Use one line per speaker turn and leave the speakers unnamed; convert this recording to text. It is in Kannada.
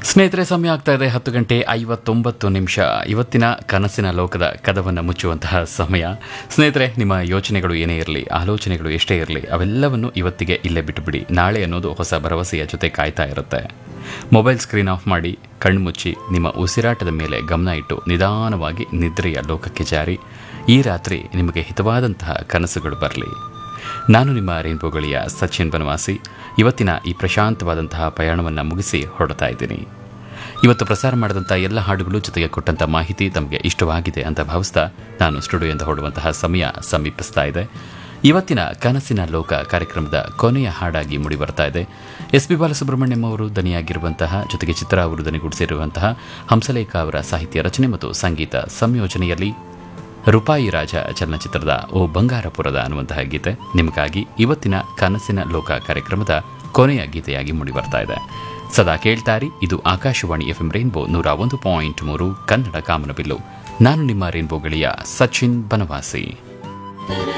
ಸ್ನೇಹಿತರೆ ಸಮಯ ಆಗ್ತಾ ಇದೆ ಹತ್ತು ಗಂಟೆ ಐವತ್ತೊಂಬತ್ತು ನಿಮಿಷ ಇವತ್ತಿನ ಕನಸಿನ ಲೋಕದ ಕದವನ್ನು ಮುಚ್ಚುವಂತಹ ಸಮಯ ಸ್ನೇಹಿತರೆ ನಿಮ್ಮ ಯೋಚನೆಗಳು ಏನೇ ಇರಲಿ ಆಲೋಚನೆಗಳು ಎಷ್ಟೇ ಇರಲಿ ಅವೆಲ್ಲವನ್ನು ಇವತ್ತಿಗೆ ಇಲ್ಲೇ ಬಿಟ್ಟುಬಿಡಿ ನಾಳೆ ಅನ್ನೋದು ಹೊಸ ಭರವಸೆಯ ಜೊತೆ ಕಾಯ್ತಾ ಇರುತ್ತೆ ಮೊಬೈಲ್ ಸ್ಕ್ರೀನ್ ಆಫ್ ಮಾಡಿ ಕಣ್ಮುಚ್ಚಿ ನಿಮ್ಮ ಉಸಿರಾಟದ ಮೇಲೆ ಗಮನ ಇಟ್ಟು ನಿಧಾನವಾಗಿ ನಿದ್ರೆಯ ಲೋಕಕ್ಕೆ ಜಾರಿ ಈ ರಾತ್ರಿ ನಿಮಗೆ ಹಿತವಾದಂತಹ ಕನಸುಗಳು ಬರಲಿ ನಾನು ನಿಮ್ಮ ರೇನ್ಬೋಗಳಿಯ ಸಚಿನ್ ಬನವಾಸಿ ಇವತ್ತಿನ ಈ ಪ್ರಶಾಂತವಾದಂತಹ ಪಯಣವನ್ನು ಮುಗಿಸಿ ಹೊರಡ್ತಾ ಇದ್ದೀನಿ ಇವತ್ತು ಪ್ರಸಾರ ಮಾಡಿದಂಥ ಎಲ್ಲ ಹಾಡುಗಳು ಜೊತೆಗೆ ಕೊಟ್ಟಂಥ ಮಾಹಿತಿ ತಮಗೆ ಇಷ್ಟವಾಗಿದೆ ಅಂತ ಭಾವಿಸ್ತಾ ನಾನು ಸ್ಟುಡಿಯೋಯಿಂದ ಹೊರಡುವಂತಹ ಸಮಯ ಸಮೀಪಿಸ್ತಾ ಇದೆ ಇವತ್ತಿನ ಕನಸಿನ ಲೋಕ ಕಾರ್ಯಕ್ರಮದ ಕೊನೆಯ ಹಾಡಾಗಿ ಮೂಡಿ ಬರ್ತಾ ಇದೆ ಎಸ್ ಪಿ ಬಾಲಸುಬ್ರಹ್ಮಣ್ಯಂ ಅವರು ದನಿಯಾಗಿರುವಂತಹ ಜೊತೆಗೆ ಚಿತ್ರ ಅವರು ದನಿಗೂಡಿಸಿರುವಂತಹ ಹಂಸಲೇಖ ಅವರ ಸಾಹಿತ್ಯ ರಚನೆ ಮತ್ತು ಸಂಗೀತ ಸಂಯೋಜನೆಯಲ್ಲಿ ರೂಪಾಯಿ ರಾಜ ಚಲನಚಿತ್ರದ ಓ ಬಂಗಾರಪುರದ ಅನ್ನುವಂತಹ ಗೀತೆ ನಿಮಗಾಗಿ ಇವತ್ತಿನ ಕನಸಿನ ಲೋಕ ಕಾರ್ಯಕ್ರಮದ ಕೊನೆಯ ಗೀತೆಯಾಗಿ ಮೂಡಿಬರ್ತಾ ಇದೆ ಸದಾ ಕೇಳ್ತಾರಿ ಇದು ಆಕಾಶವಾಣಿ ಎಫ್ಎಂ ರೈನ್ಬೋ ನೂರ ಒಂದು ಪಾಯಿಂಟ್ ಮೂರು ಕನ್ನಡ ಕಾಮನಬಿಲ್ಲು ನಾನು ನಿಮ್ಮ ರೈನ್ಬೋ ಗೆಳೆಯ ಸಚಿನ್ ಬನವಾಸಿ